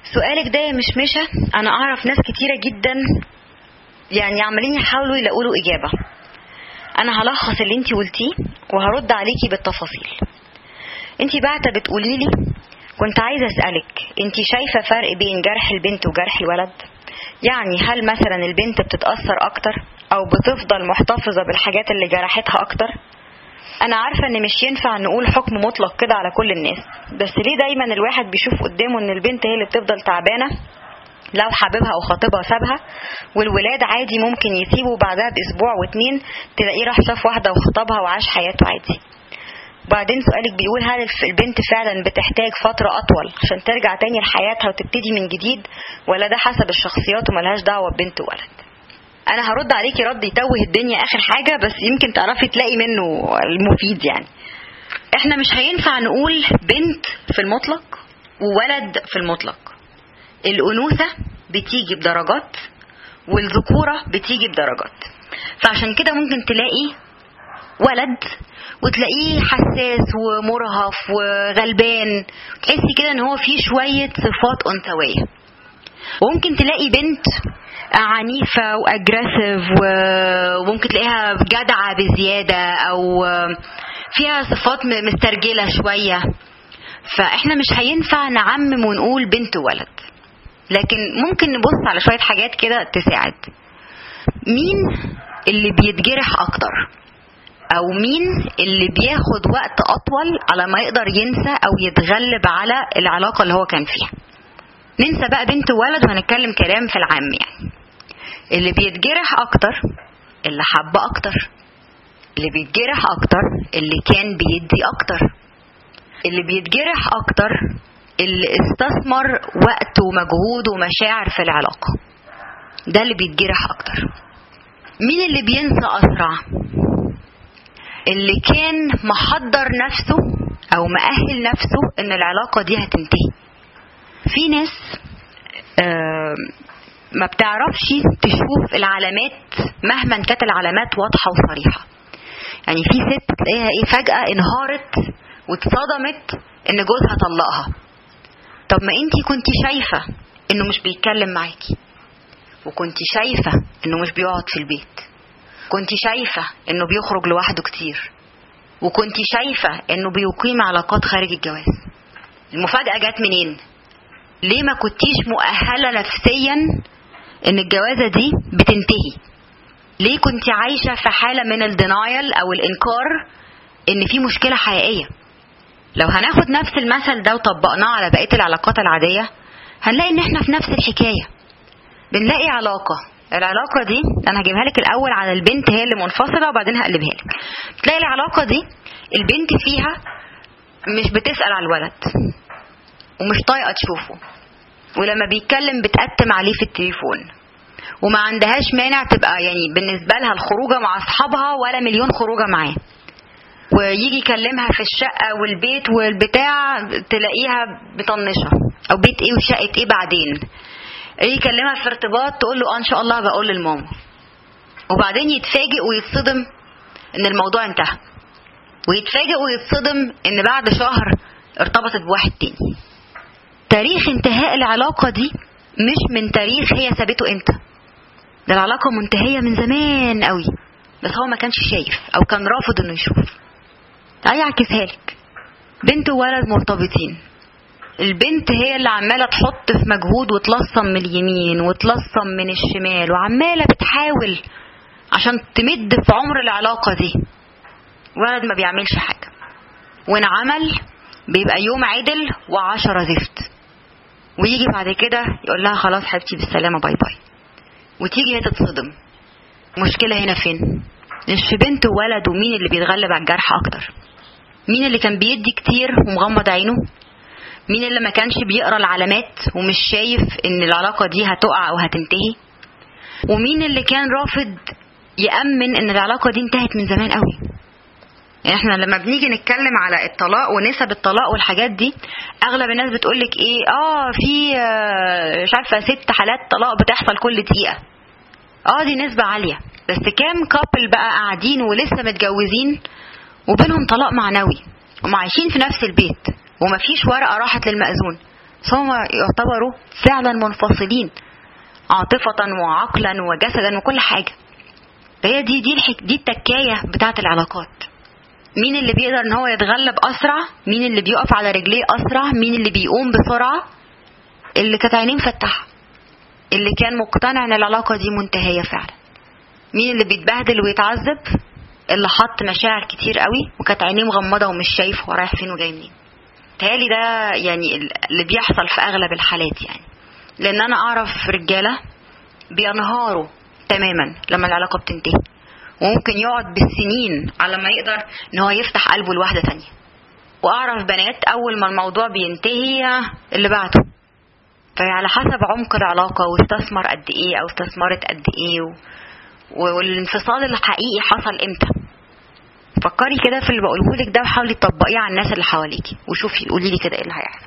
سؤالك ده يا مشمشة أنا أعرف ناس كتيرة جدا يعني عمالين يحاولوا يلاقوا له إجابة أنا هلخص اللي انتي قلتيه وهرد عليكي بالتفاصيل انتي بعتة بتقولي لي كنت عايزة أسألك انتي شايفة فرق بين جرح البنت وجرح الولد يعني هل مثلا البنت بتتأثر أكتر أو بتفضل محتفظة بالحاجات اللي جرحتها أكتر أنا عارفة إن مش ينفع نقول حكم مطلق كده على كل الناس بس ليه دايما الواحد بيشوف قدامه إن البنت هي اللي بتفضل تعبانة لو حبيبها او خطيبها سابها والولاد عادي ممكن يسيبوا بعدها باسبوع واتنين تلاقيه راح شاف واحده وخطبها وعاش حياته عادي بعدين سؤالك بيقول هل البنت فعلا بتحتاج فترة أطول عشان ترجع تاني لحياتها وتبتدي من جديد ولا ده حسب الشخصيات وملهاش دعوة ببنت وولد أنا هرد عليكي رد يتوه الدنيا آخر حاجة بس يمكن تعرفي تلاقي منه المفيد يعني احنا مش هينفع نقول بنت في المطلق وولد في المطلق الأنوثة بتيجي بدرجات والذكورة بتيجي بدرجات فعشان كده ممكن تلاقي ولد وتلاقيه حساس ومرهف وغلبان تحسي كده ان هو فيه شوية صفات أنثوية وممكن تلاقي بنت عنيفة واجريسيف وممكن تلاقيها جدعة بزيادة او فيها صفات مسترجلة شوية فاحنا مش هينفع نعمم ونقول بنت وولد لكن ممكن نبص على شوية حاجات كده تساعد مين اللي بيتجرح اكتر او مين اللي بياخد وقت اطول على ما يقدر ينسى او يتغلب على العلاقة اللي هو كان فيها ننسى بقى بنت وولد وهنتكلم كلام في العام يعني اللي بيتجرح اكتر اللي حب اكتر اللي بيتجرح اكتر اللي كان بيدي اكتر اللي بيتجرح اكتر اللي استثمر وقت ومجهود ومشاعر في العلاقة ده اللي بيتجرح اكتر مين اللي بينسى اسرع اللي كان محضر نفسه او مأهل نفسه ان العلاقة دي هتنتهي في ناس آه ما بتعرفش تشوف العلامات مهما كانت العلامات واضحة وصريحة يعني في ست تلاقيها ايه فجأة انهارت واتصدمت ان جوزها طلقها طب ما انتي كنتي شايفة انه مش بيتكلم معاكي وكنتي شايفة انه مش بيقعد في البيت كنتي شايفة انه بيخرج لوحده كتير وكنتي شايفة انه بيقيم علاقات خارج الجواز المفاجأة جت منين ليه ما كنتيش مؤهلة نفسيا ان الجوازة دي بتنتهي ليه كنت عايشة في حالة من الدينايل او الانكار ان في مشكلة حقيقية لو هناخد نفس المثل ده وطبقناه على بقية العلاقات العادية هنلاقي ان احنا في نفس الحكاية بنلاقي علاقة العلاقة دي انا هجيبها لك الاول على البنت هي اللي منفصلة وبعدين هقلبها لك تلاقي العلاقة دي البنت فيها مش بتسأل على الولد ومش طايقة تشوفه ولما بيتكلم بتقتم عليه في التليفون وما عندهاش مانع تبقى يعني بالنسبة لها الخروجة مع أصحابها ولا مليون خروجة معاه ويجي يكلمها في الشقة والبيت والبتاع تلاقيها بطنشها أو بيت إيه وشقة إيه بعدين يجي يكلمها في ارتباط تقول له آه إن شاء الله بقول للماما وبعدين يتفاجئ ويتصدم إن الموضوع انتهى ويتفاجئ ويتصدم إن بعد شهر ارتبطت بواحد تاني تاريخ انتهاء العلاقة دي مش من تاريخ هي سابته امتى ده العلاقة منتهية من زمان قوي بس هو ما كانش شايف او كان رافض انه يشوف تعالي اعكسها لك بنت وولد مرتبطين البنت هي اللي عمالة تحط في مجهود وتلصم من اليمين وتلصم من الشمال وعمالة بتحاول عشان تمد في عمر العلاقة دي ولد ما بيعملش حاجة وان عمل بيبقى يوم عدل وعشرة زفت ويجي بعد كده يقول لها خلاص حبيبتي بالسلامة باي باي وتيجي هي تتصدم المشكلة هنا فين مش في بنت وولد ومين اللي بيتغلب على الجرح اكتر مين اللي كان بيدي كتير ومغمض عينه مين اللي ما كانش بيقرا العلامات ومش شايف ان العلاقة دي هتقع او هتنتهي ومين اللي كان رافض يأمن ان العلاقة دي انتهت من زمان قوي يعني احنا لما بنيجي نتكلم على الطلاق ونسب الطلاق والحاجات دي اغلب الناس بتقولك ايه اه في آه مش عارفه ست حالات طلاق بتحصل كل دقيقه اه دي نسبه عاليه بس كام كابل بقى قاعدين ولسه متجوزين وبينهم طلاق معنوي هم عايشين في نفس البيت ومفيش ورقه راحت للمأذون هم يعتبروا فعلا منفصلين عاطفة وعقلا وجسدا وكل حاجة هي دي دي الحك... دي التكاية بتاعة العلاقات مين اللي بيقدر ان هو يتغلب اسرع مين اللي بيقف على رجليه اسرع مين اللي بيقوم بسرعة اللي كانت عينيه مفتحة اللي كان مقتنع ان العلاقة دي منتهية فعلا مين اللي بيتبهدل ويتعذب اللي حط مشاعر كتير قوي وكانت عينيه مغمضة ومش شايف هو رايح فين وجاي منين تهيألي ده يعني اللي بيحصل في اغلب الحالات يعني لان انا اعرف رجالة بينهاروا تماما لما العلاقة بتنتهي وممكن يقعد بالسنين على ما يقدر ان هو يفتح قلبه لواحدة تانية واعرف بنات اول ما الموضوع بينتهي اللي بعده فعلى حسب عمق العلاقة واستثمر قد ايه او استثمرت قد ايه و... والانفصال الحقيقي حصل امتى فكري كده في اللي بقوله لك ده وحاولي تطبقيه على الناس اللي حواليكي وشوفي قولي لي كده ايه اللي هيحصل